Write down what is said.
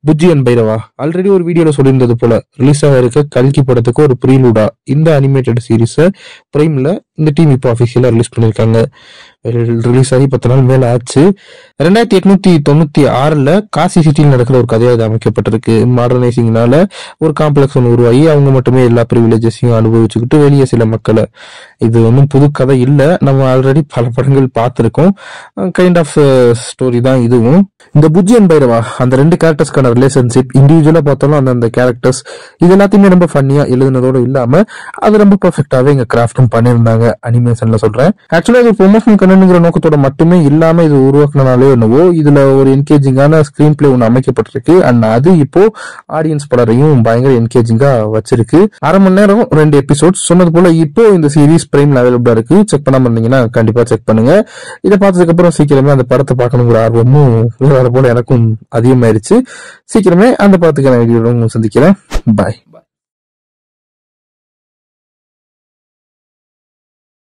Bujji and Bairavaa already ஒரு வீடியோல சொல்லியிருந்தது போல ரிலீஸ் ஆக இருக்க கல்கி படத்துக்கு ஒரு ப்ரீலூடா இந்த அனிமேட்டட் சீரிஸை பிரைம்ல இந்த டீம் இப்போ அஃபிஷியலா ரிலீஸ் பண்ணிருக்காங்க ரிலீஸ் ஆகி பத்து நாள் மேல ஆச்சு ரெண்டாயிரத்தி எட்நூத்தி தொண்ணூத்தி ஆறுல காசி சிட்டியில் நடக்கிற ஒரு கதையா இது அமைக்கப்பட்டிருக்கு மாடர்னைசிங்னால ஒரு காம்ப்ளெக்ஸ் ஒன்று உருவாகி அவங்க மட்டுமே எல்லா ப்ரிவிலேஜஸையும் அனுபவிச்சுக்கிட்டு வெளியே சில மக்களை இது ஒன்றும் புது கதை இல்லை நம்ம ஆல்ரெடி பல படங்கள் பார்த்துருக்கோம் கைண்ட் ஆஃப் ஸ்டோரி தான் இதுவும் இந்த புஜ்ஜி அண்ட் பைரவா அந்த ரெண்டு கேரக்டர்ஸ்க்கான ரிலேஷன்ஷிப் இண்டிவிஜுவலா பார்த்தாலும் அந்த அந்த கேரக்டர்ஸ் இது எல்லாத்தையுமே ரொம்ப ஃபன்னியா எழுதுனதோட இல்லாம அது ரொம்ப பெர்ஃபெக்டாவே இங்க கிராஃப்டும் பண்ணியிருந்தாங்க அனிமேஷன்ல சொல்றேன் ஆக்சுவலா இது ப்ரொமோஷன் கண்ணனுங்கிற நோக்கத்தோட மட்டுமே இல்லாம இது உருவாக்குனாலே என்னவோ இதுல ஒரு என்கேஜிங்கான ஸ்கிரீன் பிளே ஒன்று அமைக்கப்பட்டிருக்கு அண்ட் அது இப்போ ஆடியன்ஸ் பலரையும் பயங்கர என்கேஜிங்கா வச்சிருக்கு அரை மணி நேரம் ரெண்டு எபிசோட் சொன்னது போல இப்போ இந்த சீரிஸ் பிரைம்ல அவைலபிளா இருக்கு செக் பண்ணாம இருந்தீங்கன்னா கண்டிப்பா செக் பண்ணுங்க இதை பார்த்ததுக்கு அப்புறம் சீக்கிரமே அந்த படத்தை பார்க்கணுங்கிற ஆர்வமும் வேற போல எனக்கும் அதிகமாயிருச்சு சீக்கிரமே அந்த படத்துக்கான வீடியோவும் சந்திக்கிறேன் பாய்